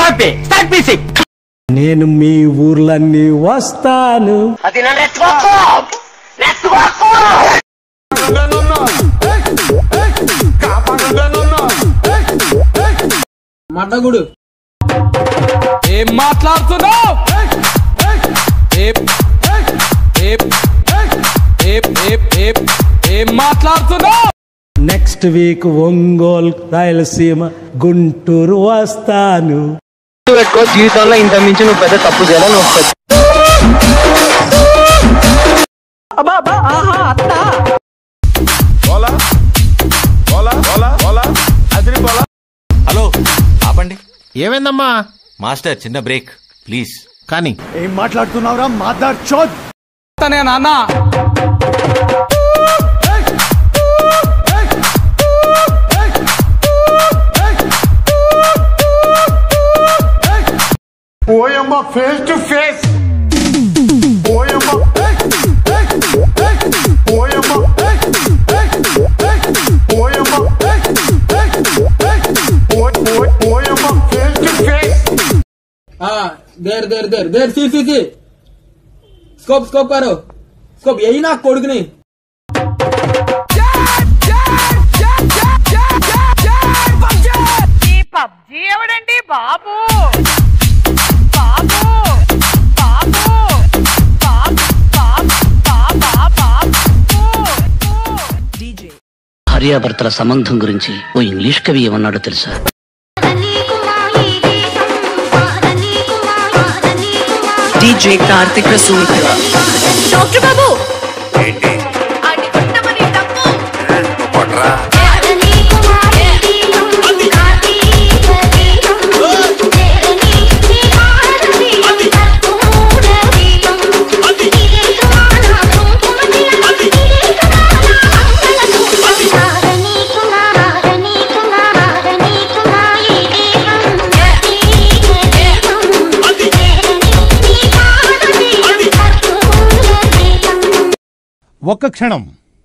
Start pay start music నేను మీ ఊర్లన్నీ వస్తాను అది నా నెట్వర్క్ నెట్వర్క్ మడ్డగుడు ఏం మాట్లాడుతున్నావు ఏం ఏం ఏం ఏం ఏం ఏం మాట్లాడుతున్నావు నెక్స్ట్ వీక్ ఒంగోలు రాయలసీమ గుంటూరు వస్తాను పెట్టుకో జీవితంలో ఇంత మించి నువ్వు పెద్ద తప్పు చేయాలి నువ్వు పెద్ద హలో ఆపండి ఏమైందమ్మా మాస్టర్ చిన్న బ్రేక్ ప్లీజ్ కానీ తనే నాన్న ఓయమ్మ ఫేస్ టు ఫేస్ ఓయమ్మ ఓయమ్మ ఓయమ్మ ఓయమ్మ ఫేస్ టు ఫేస్ देर देर देर देर सी सी सी स्कोप स्कोप करो स्कोप यही ना कोडगनी ఈ పబ్జి ఎవడండి బాబు బాబు బాబు బాబు బాబు బాబా బాబు భార్యాభర్తల సంబంధం గురించి ఓ ఇంగ్లీష్ కవి ఏమన్నాడో తెలుసా DJ Karthik Rasool. డాక్టర్ బాబు అడి కొట్టమని డబ్బు ఒక్క క్షణం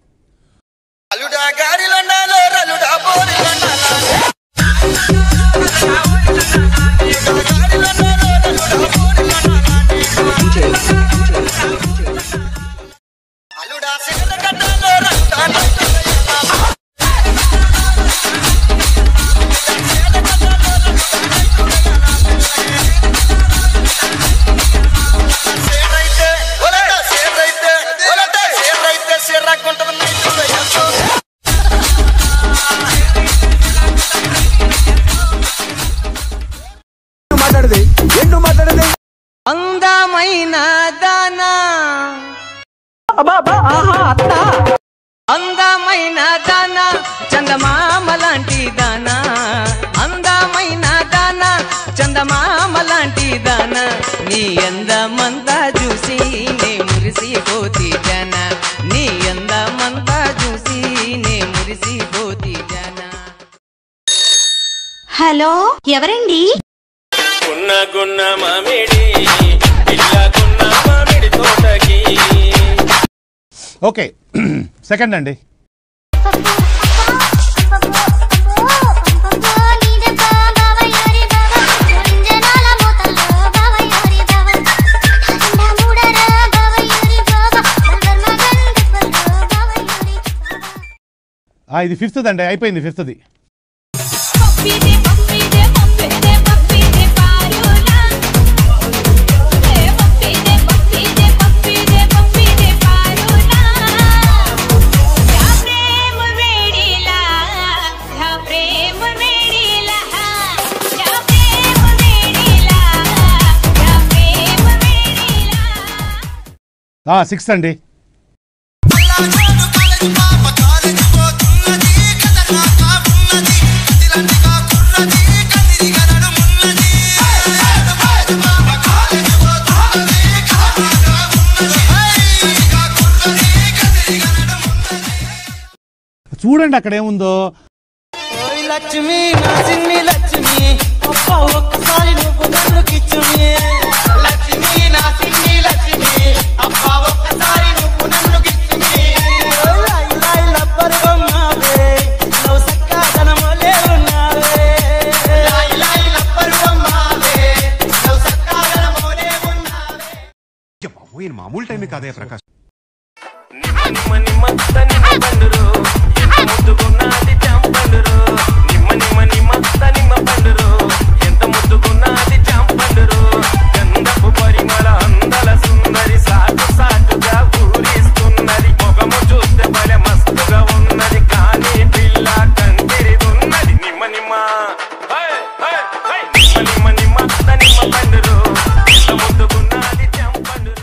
అందమైన దానా అందమైన దానా చందమామ లాంటి దానా అందమైన దానా చందమామ లాంటి దానా నీ అందమంతా చూసి నే మురిసిపోతి జన నీ అందమంతా చూసి నే మురిసిపోతి జన హలో ఎవరండి ఓకే సెకండ్ అండి ఆ, ఇది ఫిఫ్త్ అండి అయిపోయింది ఫిఫ్త్ది పప్పిదే పప్పిదే పప్పిదే పప్పిదే పారులా ఏ పప్పిదే పప్పిదే పప్పిదే పప్పిదే పారులా యా ప్రేమ వేడిలా యా ప్రేమ వేడిలా యా ప్రేమ వేడిలా యా ప్రేమ వేడిలా సిక్స్త్ అండి చూడండి అక్కడ ఏముందో లక్ష్మి నా సిన్ని లక్ష్మి అబ్బా ఒక్కసారి నువ్వు నన్ను కిచ్చుమి లక్ష్మి నా సిన్ని లక్ష్మి అబ్బా ఒక్కసారి నువ్వు నన్ను కిచ్చుమి లాయి లాయి లబ్బరు బొమ్మవే నువ్వు సక్కదనములే ఉన్నావే లాయి లాయి లబ్బరు బొమ్మవే మామూలు టైమే కాదయ్యా ప్రకాష్ నిమ్మ నిమ్మ నిమ్మ పండురు ఎంత ముద్దుకున్నది చంపండురు నిమ్మ నిమ్మ నిమ్మ నిమ్మ పండురు ఎంత ముద్దుకున్నది చంపండురు గంధపు పరిమళ అందల సుందరి సాటు సాటుగా ఊరిస్తున్నది మొగము చూస్తే భలే మస్తుగా ఉన్నది కానీ పిల్ల కందిరిదున్నది నిమ్మ నిమ్మ హే, హే, హే. నిమ్మ నిమ్మ నిమ్మ నిమ్మ పండురు ఎంత ముద్దుకున్నది చంపండురు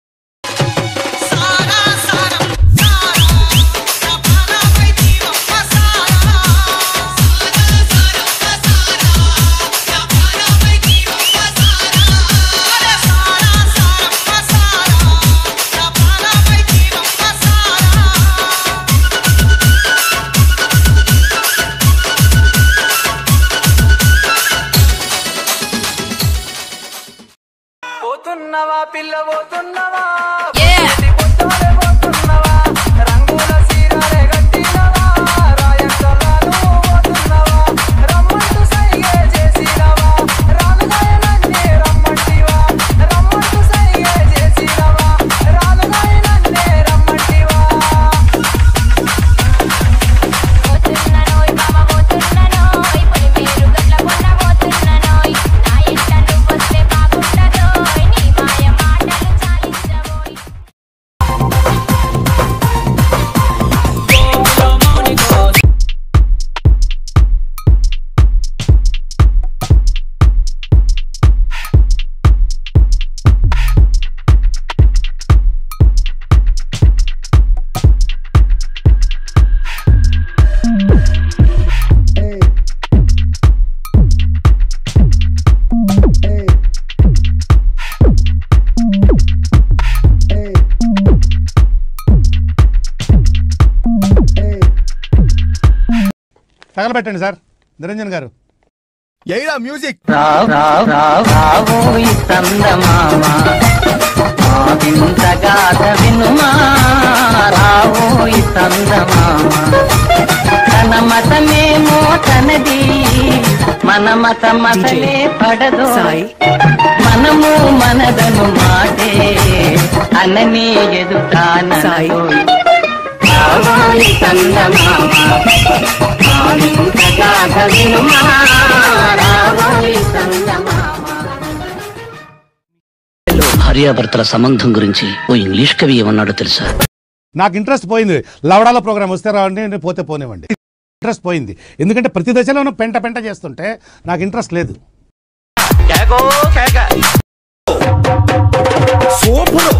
పోతున్నవా పిల్ల పోతున్నవా పోయేటి పొద్దులే పోతున్నవా రంగుల సీరలే కట్టినవా రాయంతలాను పోతున్నవా రమ్మంటూ సైగే చేసినవా రానుగాయనన్నే రమ్మంటివా రమ్మంటూ సైగే చేసినవా రానుగాయనన్నే రమ్మంటివా పోతున్ననోయ్ బావ పోతున్ననోయ్ పొలిమేరు గట్ల కొండ పోతున్ననోయ్ నా ఇంట నువ్వొస్తే బాగుంటదోయ్ నీ మాయ మాటలు చాలించబోయ్ తగలబెట్టండి సార్ నిరంజన్ గారు ఎయిరా మ్యూజిక్ రావ్ రావ్ రావ్ రావోయి చందమామ ఆ వింత గాథ వినుమా రావోయి చందమామ తన మతమేమో తనది మన మత మతలే పడదు మనము మనదను మాటే అనని ఎదుటానోయ్ రావోయి చందమామ ఆ వింత గాథ వినుమా రావోయి చందమామ భార్యాభర్తల సంబంధం గురించి ఓ ఇంగ్లీష్ కవి ఏమన్నాడో తెలుసా నాకు ఇంట్రెస్ట్ పోయింది లవడాల ప్రోగ్రామ్ వస్తే రావండి నేను పోతే పోనివ్వండి ఇంట్రెస్ట్ పోయింది ఎందుకంటే ప్రతి దశలోనూ పెంట పెంట చేస్తుంటే నాకు ఇంట్రెస్ట్ లేదు కేకో కేక సూపర్